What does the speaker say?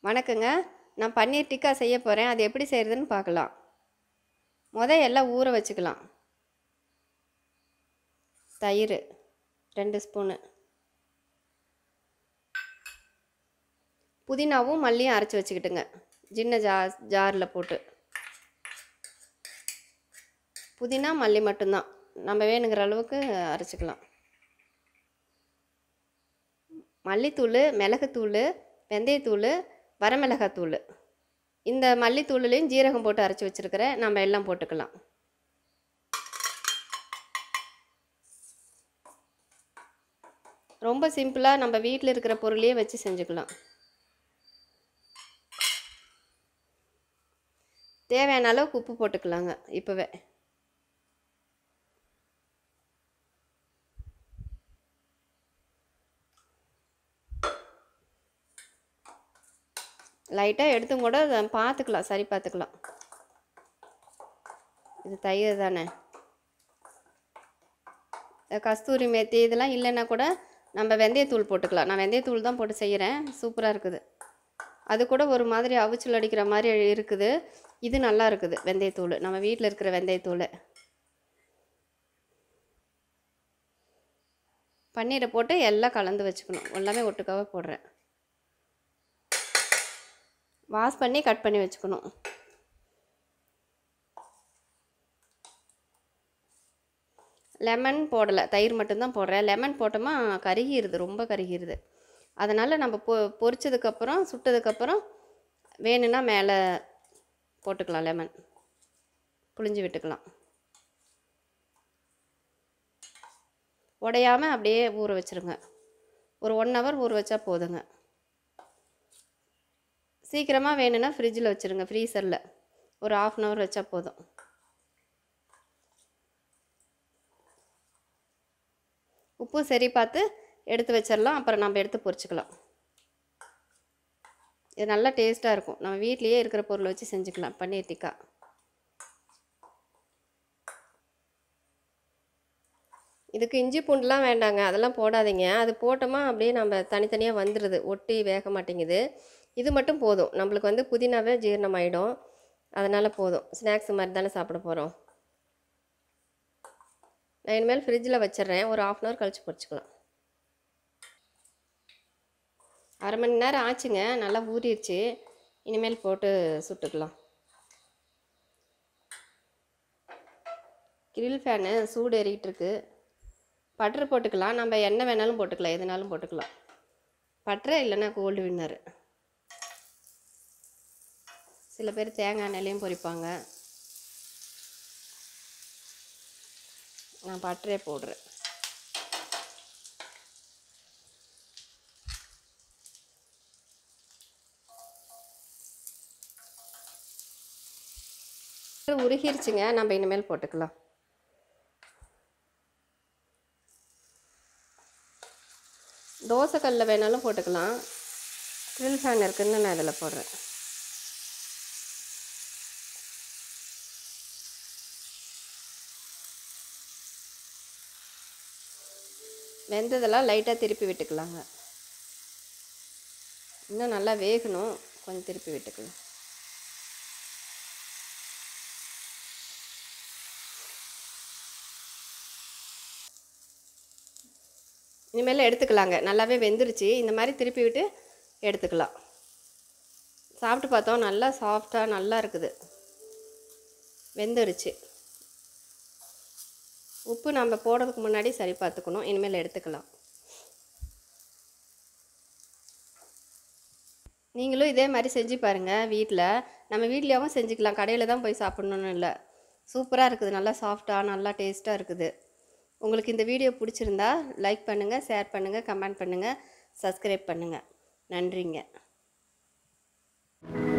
வணக்கங்க நான் பன்னீர் டிக்கா செய்ய போகிறேன் அது எப்படி செய்கிறதுன்னு பார்க்கலாம் முத எல்லாம் ஊற வச்சுக்கலாம் தயிர் ரெண்டு ஸ்பூனு புதினாவும் மல்லியும் அரைச்சி வச்சுக்கிட்டுங்க சின்ன ஜா ஜாரில் போட்டு புதினா மல்லி மட்டும்தான் நம்ம வேணுங்கிற அளவுக்கு அரைச்சிக்கலாம் மல்லித்தூள் மிளகுத்தூள் வெந்தயத்தூள் வரமிளகாத்தூள் இந்த மல்லித்தூள்லேயும் ஜீரகம் போட்டு அரைச்சி வச்சுருக்கிறேன் நம்ம எல்லாம் போட்டுக்கலாம் ரொம்ப சிம்பிளாக நம்ம வீட்டில் இருக்கிற பொருளையே வச்சு செஞ்சுக்கலாம் தேவையான அளவுக்கு உப்பு போட்டுக்கலாங்க இப்போவே லைட்டாக எடுத்தும் கூட அதை பார்த்துக்கலாம் சரி பார்த்துக்கலாம் இது தயிர் தானே இந்த கஸ்தூரி மேத்தி இதெல்லாம் இல்லைன்னா கூட நம்ம வெந்தயத்தூள் போட்டுக்கலாம் நான் வெந்தயத்தூள் தான் போட்டு செய்கிறேன் சூப்பராக இருக்குது அது கூட ஒரு மாதிரி அவிச்சல் அடிக்கிற மாதிரி இருக்குது இது நல்லா இருக்குது வெந்தயத்தூள் நம்ம வீட்டில் இருக்கிற வெந்தயத்தூள் பன்னீரை போட்டு எல்லாம் கலந்து வச்சுக்கணும் எல்லாமே ஒட்டுக்காவே போடுறேன் வாஷ் பண்ணி கட் பண்ணி வச்சுக்கணும் லெமன் போடலை தயிர் மட்டும்தான் போடுறேன் லெமன் போட்டோமா கருகிருது ரொம்ப கருகிருது அதனால் நம்ம பொ பொரிச்சதுக்கப்புறம் சுட்டதுக்கப்புறம் வேணும்னா மேலே போட்டுக்கலாம் லெமன் புளிஞ்சு விட்டுக்கலாம் உடையாமல் அப்படியே ஊற வச்சுருங்க ஒரு ஒன் ஹவர் ஊற வச்சா போதுங்க சீக்கிரமாக வேணும்னா ஃப்ரிட்ஜில் வச்சுருங்க ஃப்ரீசரில் ஒரு ஆஃப் அன் ஹவர் வச்சா போதும் உப்பு சரி பார்த்து எடுத்து வச்சிடலாம் அப்புறம் நம்ம எடுத்து பொரிச்சுக்கலாம் இது நல்லா டேஸ்ட்டாக இருக்கும் நம்ம வீட்லேயே இருக்கிற பொருளை வச்சு செஞ்சுக்கலாம் பன்னீர் டிக்கா இதுக்கு இஞ்சி பூண்டுலாம் வேண்டாங்க அதெல்லாம் போடாதீங்க அது போட்டோமா அப்படியே நம்ம தனித்தனியாக வந்துடுது ஒட்டி வேக மாட்டேங்குது இது மட்டும் போதும் நம்மளுக்கு வந்து புதினாவே ஜீரணம் ஆகிடும் அதனால் போதும் ஸ்நாக்ஸ் மாதிரி தானே சாப்பிட போகிறோம் நான் இனிமேல் ஃப்ரிட்ஜில் வச்சிடுறேன் ஒரு ஆஃப் அன் ஹவர் கழித்து பொரிச்சுக்கலாம் அரை மணி நேரம் ஆச்சுங்க நல்லா ஊறிடுச்சு இனிமேல் போட்டு சுட்டுக்கலாம் கிரில் ஃபேனு சூடு ஏறிக்கிட்டு இருக்கு பட்டர் போட்டுக்கலாம் நம்ம எண்ணெய் வேணாலும் போட்டுக்கலாம் எதுனாலும் போட்டுக்கலாம் பட்டரை இல்லைன்னா கோல்டு வின்னர் சில பேர் தேங்காய் எண்ணெயிலையும் பொரிப்பாங்க நான் பட்டரே போடுறேன் உருகிருச்சுங்க நம்ம இனிமேல் போட்டுக்கலாம் தோசைக்கல்லில் வேணாலும் போட்டுக்கலாம் க்ரில் ஃபேன் இருக்குன்னு நான் இதில் போடுறேன் வெந்ததெல்லாம் லைட்டாக திருப்பி விட்டுக்கலாங்க இன்னும் நல்லா வேகணும் கொஞ்சம் திருப்பி விட்டுக்கலாம் இனிமேல் எடுத்துக்கலாங்க நல்லாவே வெந்துருச்சு இந்த மாதிரி திருப்பி விட்டு எடுத்துக்கலாம் சாப்பிட்டு பார்த்தோம் நல்லா சாஃப்டாக நல்லா இருக்குது வெந்துருச்சு உப்பு நம்ம போடுறதுக்கு முன்னாடி சரி பார்த்துக்கணும் இனிமேல் எடுத்துக்கலாம் நீங்களும் இதே மாதிரி செஞ்சு பாருங்கள் வீட்டில் நம்ம வீட்லேயாவும் செஞ்சுக்கலாம் கடையில் தான் போய் சாப்பிட்ணுன்னு இல்லை சூப்பராக இருக்குது நல்லா சாஃப்டாக நல்லா டேஸ்ட்டாக இருக்குது உங்களுக்கு இந்த வீடியோ பிடிச்சிருந்தா லைக் பண்ணுங்கள் ஷேர் பண்ணுங்கள் கமெண்ட் பண்ணுங்கள் சப்ஸ்கிரைப் பண்ணுங்கள் நன்றிங்க